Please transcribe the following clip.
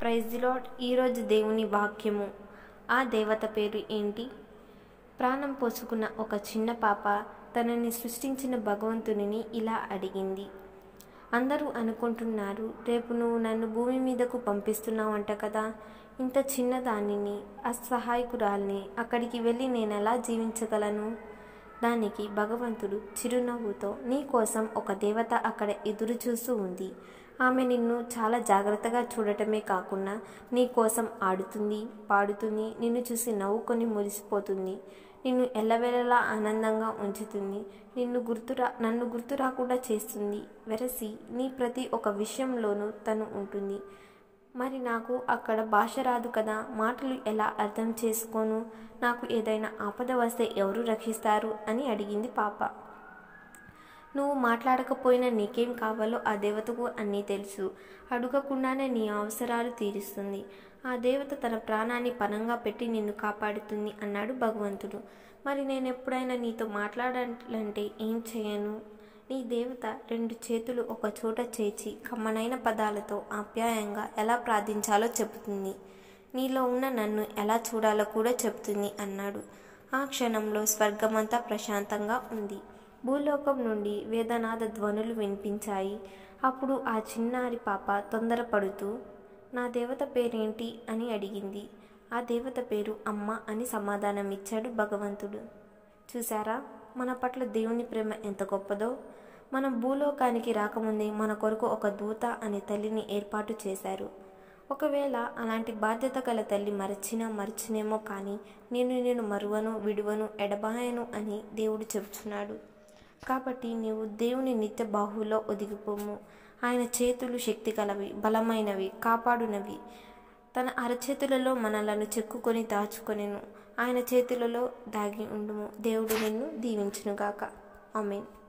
praise lord ఈరోజు దేవుని వాక్యము ఆ దేవత పేరు ఏంటి ప్రాణం పోసుకున్న ఒక చిన్న పాప తనని సృష్టించిన భగవంతునిని ఇలా అడిగింది అందరూ అనుకుంటున్నారు రేపు నువ్వు నన్ను భూమి మీదకు పంపిస్తున్నావంట కదా ఇంత చిన్నదానిని అసహాయకురాల్ని అక్కడికి వెళ్ళి నేను ఎలా జీవించగలను దానికి భగవంతుడు చిరునవ్వుతో నీ కోసం ఒక దేవత అక్కడ ఎదురు చూస్తూ ఉంది ఆమె నిన్ను చాలా జాగ్రత్తగా చూడటమే కాకుండా నీ కోసం ఆడుతుంది పాడుతుంది నిన్ను చూసి నవ్వుకొని మురిసిపోతుంది నిన్ను ఎల్లవేళలా ఆనందంగా ఉంచుతుంది నిన్ను గుర్తురా నన్ను గుర్తు రాకుండా చేస్తుంది వెరసి నీ ప్రతి ఒక్క విషయంలోనూ తను ఉంటుంది మరి నాకు అక్కడ భాష రాదు కదా మాటలు ఎలా అర్థం చేసుకోను నాకు ఏదైనా ఆపద వస్తే ఎవరు రక్షిస్తారు అని అడిగింది పాప నువ్వు మాట్లాడకపోయినా నీకేం కావాలో ఆ దేవతకు అన్నీ తెలుసు అడగకుండానే నీ అవసరాలు తీరుస్తుంది ఆ దేవత తన ప్రాణాన్ని పనంగా పెట్టి నిన్ను కాపాడుతుంది అన్నాడు భగవంతుడు మరి నేను ఎప్పుడైనా నీతో మాట్లాడాలంటే ఏం చేయను నీ దేవత రెండు చేతులు ఒక చోట చేర్చి కమ్మనైన పదాలతో ఆప్యాయంగా ఎలా ప్రార్థించాలో చెబుతుంది నీలో ఉన్న నన్ను ఎలా చూడాలో కూడా చెబుతుంది అన్నాడు ఆ క్షణంలో స్వర్గమంతా ప్రశాంతంగా ఉంది భూలోకం నుండి వేదనాద ధ్వనులు వినిపించాయి అప్పుడు ఆ చిన్నారి పాప తొందరపడుతూ నా దేవత పేరేంటి అని అడిగింది ఆ దేవత పేరు అమ్మ అని సమాధానం ఇచ్చాడు భగవంతుడు చూసారా మన పట్ల దేవుని ప్రేమ ఎంత గొప్పదో మనం భూలోకానికి రాకముందే మన కొరకు ఒక దూత అనే తల్లిని ఏర్పాటు చేశారు ఒకవేళ అలాంటి బాధ్యత గల తల్లి మరచినా మరచినేమో కానీ నేను నేను మరువను విడువను ఎడబాయను అని దేవుడు చెబుతున్నాడు కాబట్టి నీవు దేవుని నిత్య బాహులో ఒదిగిపోము ఆయన చేతులు శక్తి గలవి బలమైనవి కాపాడునవి తన అరచేతులలో మనలను చెక్కుకొని దాచుకొనెను ఆయన చేతులలో దాగి ఉండుము దేవుడు నిన్ను దీవించునుగాక ఆమెన్